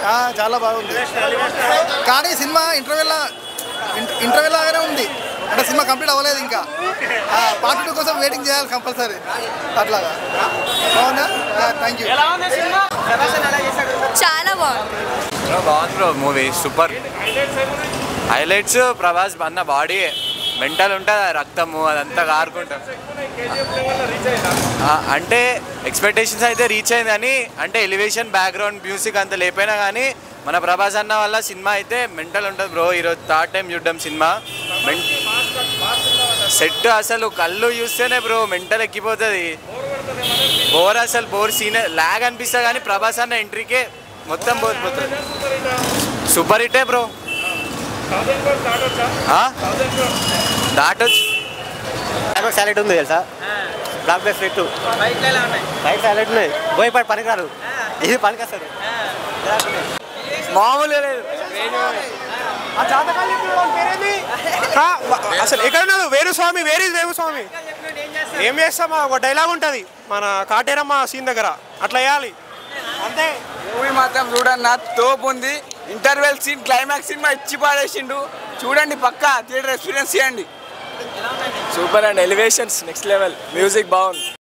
ఆ, చాలా బాగుంది కానీ సినిమా ఇంటర్వెల్ ఇంటర్వెల్ లాగానే ఉంది అంటే సినిమా కంప్లీట్ అవ్వలేదు ఇంకా పార్ట్ టూ కోసం వెయిటింగ్ చేయాలి కంపల్సరీ అట్లాగా బాగుందా థ్యాంక్ యూ చాలా బాగుంది బాగుంది bro movie super highlights Prabhas అన్న బాడీ మెంటల్ ఉంటుంది రక్తము అదంతా కారుకుంటాం ఆ, అంటే ఎక్స్పెక్టేషన్స్ అయితే రీచ్ అయింది కానీ అంటే ఎలివేషన్ బ్యాక్గ్రౌండ్ మ్యూజిక్ అంత లేకపోయినా కానీ మన ప్రభాస్ అన్న వల్ల సినిమా అయితే మెంటల్ ఉంటుంది బ్రో ఈరోజు థర్డ్ టైం చూడడం సినిమా సెట్ అసలు కళ్ళు చూస్తేనే బ్రో మెంటల్ ఎక్కిపోతుంది బోర్ అసలు బోర్ సీన్ లాగ్ అనిపిస్తుంది కానీ ప్రభాస్ అన్న ఎంట్రీకే మొత్తం బోర్ పోతుంది సూపర్ హిట్టే బ్రో దాటొచ్చు క్లైమాక్స్ హైలైట్ ఉంది తెలుసా block best hit bike highlight ఉన్నాయి బోయపాటి పనికిరారు ఇది పనికొస్తారు మామూలు లేదు అసలు ఎక్కడున్నాడు వేణుస్వామి వేరే వేణుస్వామి ఏం చేస్తామా ఒక డైలాగ్ ఉంటుంది మన కాటేరమ్మ సీన్ దగ్గర అట్లా వేయాలి అంతే మూవీ మాత్రం చూడన్న తోపు ఉంది ఇంటర్వెల్ సీన్ క్లైమాక్స్ సినిమా ఇచ్చి పాడేసిండు చూడండి పక్కా థియేటర్ ఎక్స్పీరియన్స్ చేయండి super and elevations next level music బాగుంది